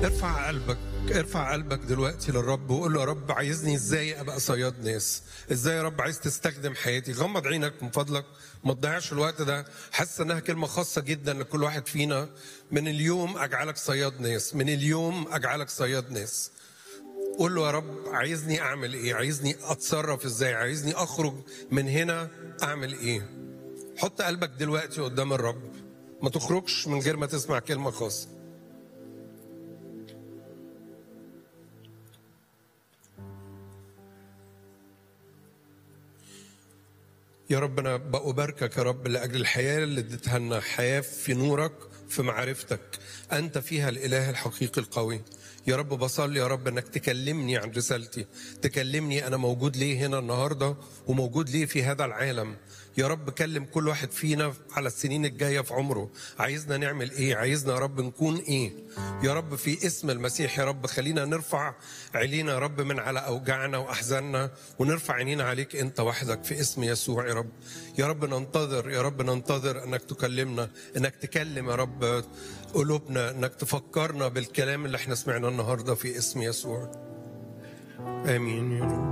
ارفع قلبك ارفع قلبك دلوقتي للرب وقول له يا رب عايزني ازاي ابقى صياد ناس ازاي يا رب عايز تستخدم حياتي غمض عينك من فضلك ما تضيعش الوقت ده حاسس انها كلمه خاصه جدا لكل واحد فينا من اليوم اجعلك صياد ناس من اليوم اجعلك صياد ناس قول له يا رب عايزني اعمل ايه عايزني اتصرف ازاي عايزني اخرج من هنا اعمل ايه حط قلبك دلوقتي قدام الرب ما تخرجش من غير ما تسمع كلمه خاصه يا رب انا بأباركك يا رب لاجل الحياه اللي اديتها لنا حياه في نورك في معرفتك انت فيها الاله الحقيقي القوي يا رب بصلي يا رب انك تكلمني عن رسالتي تكلمني انا موجود ليه هنا النهارده وموجود ليه في هذا العالم يا رب كلم كل واحد فينا على السنين الجايه في عمره عايزنا نعمل ايه عايزنا يا رب نكون ايه يا رب في اسم المسيح يا رب خلينا نرفع عينينا يا رب من على اوجاعنا واحزاننا ونرفع عينينا عليك انت وحدك في اسم يسوع يا رب يا رب ننتظر يا رب ننتظر انك تكلمنا انك تكلم يا رب قلوبنا انك تفكرنا بالكلام اللي احنا سمعناه النهارده في اسم يسوع امين يا رب